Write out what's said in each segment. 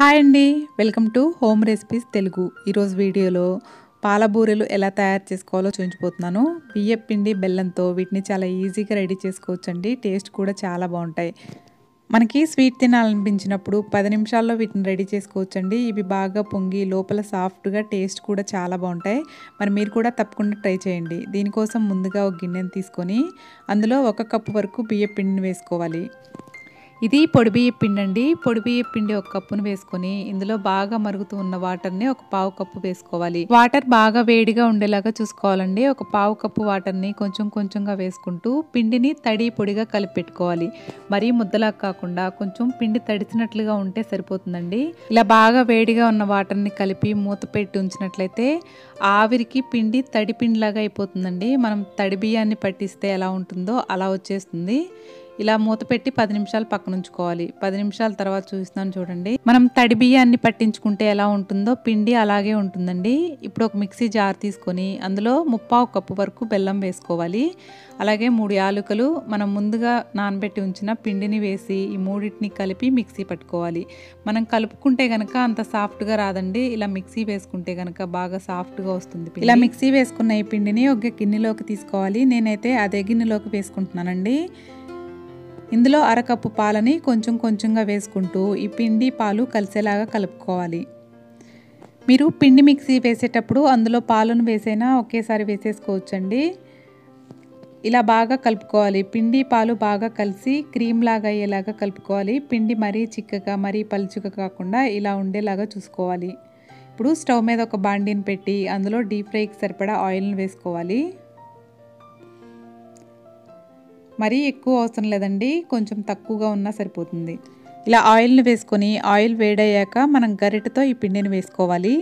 hi అండి welcome to home recipes Telugu ఈరోజు వీడియోలో పాలబూరెలు ఎలా తయారు చేసుకోవాలో చూపించిపోతున్నాను బియ్యం పిండి బెల్లంతో వీటిని చాలా ఈజీగా రెడీ చేసుకోవచ్చండి టేస్ట్ కూడా చాలా బాగుంటాయి మనకి స్వీట్ తినాలనిపించినప్పుడు పది నిమిషాల్లో వీటిని రెడీ చేసుకోవచ్చండి ఇవి బాగా పొంగి లోపల సాఫ్ట్గా టేస్ట్ కూడా చాలా బాగుంటాయి మరి మీరు కూడా తప్పకుండా ట్రై చేయండి దీనికోసం ముందుగా ఒక గిన్నెని తీసుకొని అందులో ఒక కప్పు వరకు బియ్యం పిండిని వేసుకోవాలి ఇది పొడి బియ్య పిండి అండి పొడి బియ్య పిండి ఒక కప్పును వేసుకొని ఇందులో బాగా మరుగుతూ ఉన్న వాటర్ని ఒక పావు కప్పు వేసుకోవాలి వాటర్ బాగా వేడిగా ఉండేలాగా చూసుకోవాలండి ఒక పావు కప్పు వాటర్ని కొంచెం కొంచెంగా వేసుకుంటూ పిండిని తడి పొడిగా కలిపి పెట్టుకోవాలి మరీ ముద్దలా కాకుండా కొంచెం పిండి తడిచినట్లుగా ఉంటే సరిపోతుందండి ఇలా బాగా వేడిగా ఉన్న వాటర్ని కలిపి మూత పెట్టి ఉంచినట్లయితే ఆవిరికి పిండి తడి పిండిలాగా అయిపోతుందండి మనం తడి బియ్యాన్ని పట్టిస్తే ఎలా ఉంటుందో అలా వచ్చేస్తుంది ఇలా మూత పెట్టి పది నిమిషాలు పక్కన ఉంచుకోవాలి పది నిమిషాల తర్వాత చూస్తున్నాను చూడండి మనం తడి బియ్యాన్ని పట్టించుకుంటే ఎలా ఉంటుందో పిండి అలాగే ఉంటుందండి ఇప్పుడు ఒక మిక్సీ జార్ తీసుకొని అందులో ముప్పావు కప్పు వరకు బెల్లం వేసుకోవాలి అలాగే మూడు యాలుకలు మనం ముందుగా నానబెట్టి ఉంచిన పిండిని వేసి ఈ మూడింటిని కలిపి మిక్సీ పట్టుకోవాలి మనం కలుపుకుంటే కనుక అంత సాఫ్ట్గా రాదండి ఇలా మిక్సీ వేసుకుంటే కనుక బాగా సాఫ్ట్గా వస్తుంది ఇలా మిక్సీ వేసుకున్న ఈ పిండిని ఒక గిన్నెలోకి తీసుకోవాలి నేనైతే అదే గిన్నెలోకి వేసుకుంటున్నానండి ఇందులో అరకప్పు పాలని కొంచెం కొంచెంగా వేసుకుంటూ ఈ పిండి పాలు కలిసేలాగా కలుపుకోవాలి మీరు పిండి మిక్సీ వేసేటప్పుడు అందులో పాలను వేసైనా ఒకేసారి వేసేసుకోవచ్చండి ఇలా బాగా కలుపుకోవాలి పిండి పాలు బాగా కలిసి క్రీమ్ లాగా అయ్యేలాగా కలుపుకోవాలి పిండి మరీ చిక్కగా మరీ పలుచుగా కాకుండా ఇలా ఉండేలాగా చూసుకోవాలి ఇప్పుడు స్టవ్ మీద ఒక బాండీని పెట్టి అందులో డీప్ ఫ్రైకి సరిపడా ఆయిల్ని వేసుకోవాలి మరీ ఎక్కువ అవసరం లేదండి కొంచెం తక్కువగా ఉన్నా సరిపోతుంది ఇలా ఆయిల్ని వేసుకొని ఆయిల్ వేడయ్యాక మనం గరిటెతో ఈ పిండిని వేసుకోవాలి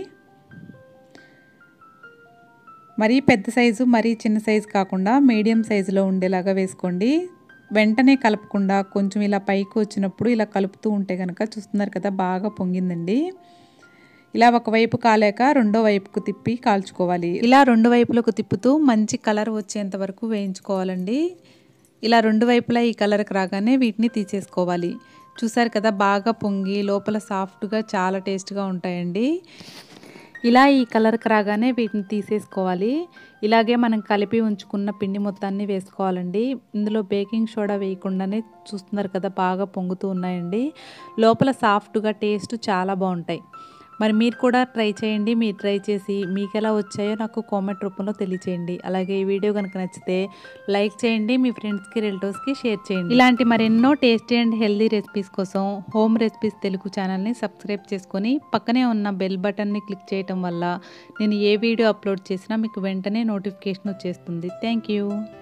మరీ పెద్ద సైజు మరీ చిన్న సైజు కాకుండా మీడియం సైజులో ఉండేలాగా వేసుకోండి వెంటనే కలపకుండా కొంచెం ఇలా పైకి వచ్చినప్పుడు ఇలా కలుపుతూ ఉంటే కనుక చూస్తున్నారు కదా బాగా పొంగిందండి ఇలా ఒకవైపు కాలేక రెండో వైపుకు తిప్పి కాల్చుకోవాలి ఇలా రెండు వైపులకు తిప్పుతూ మంచి కలర్ వచ్చేంత వరకు వేయించుకోవాలండి ఇలా రెండు వైపులా ఈ కలర్కి రాగానే వీటిని తీసేసుకోవాలి చూసారు కదా బాగా పొంగి లోపల సాఫ్ట్గా చాలా టేస్ట్గా ఉంటాయండి ఇలా ఈ కలర్కి రాగానే వీటిని తీసేసుకోవాలి ఇలాగే మనం కలిపి ఉంచుకున్న పిండి మొత్తాన్ని వేసుకోవాలండి ఇందులో బేకింగ్ సోడా వేయకుండానే చూస్తున్నారు కదా బాగా పొంగుతూ ఉన్నాయండి లోపల సాఫ్ట్గా టేస్ట్ చాలా బాగుంటాయి మరి మీరు కూడా ట్రై చేయండి మీరు ట్రై చేసి మీకు ఎలా వచ్చాయో నాకు కామెంట్ రూపంలో తెలియచేయండి అలాగే ఈ వీడియో కనుక నచ్చితే లైక్ చేయండి మీ ఫ్రెండ్స్కి రిలేటివ్స్కి షేర్ చేయండి ఇలాంటి మరెన్నో టేస్టీ అండ్ హెల్దీ రెసిపీస్ కోసం హోమ్ రెసిపీస్ తెలుగు ఛానల్ని సబ్స్క్రైబ్ చేసుకొని పక్కనే ఉన్న బెల్ బటన్ని క్లిక్ చేయటం వల్ల నేను ఏ వీడియో అప్లోడ్ చేసినా మీకు వెంటనే నోటిఫికేషన్ వచ్చేస్తుంది థ్యాంక్ యూ